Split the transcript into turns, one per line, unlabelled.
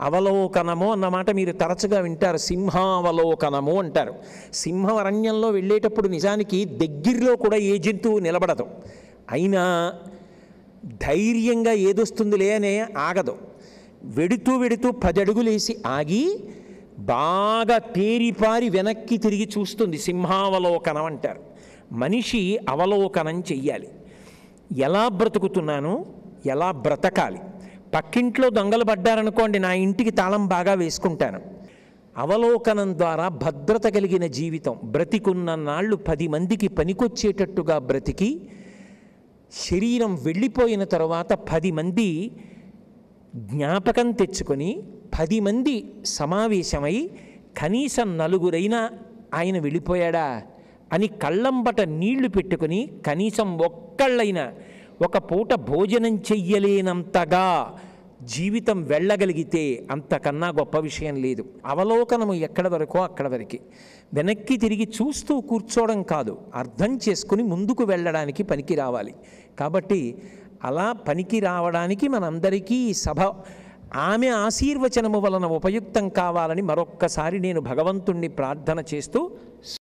అవలోకనము అన్నమాట మీరు తరచుగా వింటారు సింహావలోకనము అంటారు సింహం అరణ్యంలో వెళ్ళేటప్పుడు నిజానికి దగ్గరలో కూడా ఏ జంతువు నిలబడదు అయినా ధైర్యంగా ఏదొస్తుందిలే అనే ఆగదు వెడుతూ వెడుతూ పది అడుగులేసి ఆగి బాగా తేరిపారి వెనక్కి తిరిగి చూస్తుంది సింహావలోకనం అంటారు మనిషి అవలోకనం చెయ్యాలి ఎలా బ్రతుకుతున్నాను ఎలా బ్రతకాలి పక్కింట్లో దొంగలు పడ్డారనుకోండి నా ఇంటికి తాళం బాగా వేసుకుంటాను అవలోకనం ద్వారా భద్రత కలిగిన జీవితం బ్రతికున్న నాళ్ళు పది మందికి పనికొచ్చేటట్టుగా బ్రతికి శరీరం వెళ్ళిపోయిన తర్వాత పది మంది జ్ఞాపకం తెచ్చుకొని పది మంది సమావేశమై కనీసం నలుగురైనా ఆయన వెళ్ళిపోయాడా అని కళ్ళంబట నీళ్లు పెట్టుకుని కనీసం ఒక్కళ్ళైనా ఒక పూట భోజనం చెయ్యలేనంతగా జీవితం వెళ్ళగలిగితే అంతకన్నా గొప్ప విషయం లేదు అవలోకనము ఎక్కడ వరకో అక్కడ వరకే వెనక్కి తిరిగి చూస్తూ కూర్చోవడం కాదు అర్థం చేసుకుని ముందుకు వెళ్ళడానికి పనికి రావాలి కాబట్టి అలా పనికి రావడానికి మనందరికీ ఈ సభ ఆమె ఆశీర్వచనము వలన ఉపయుక్తం కావాలని మరొక్కసారి నేను భగవంతుణ్ణి ప్రార్థన చేస్తూ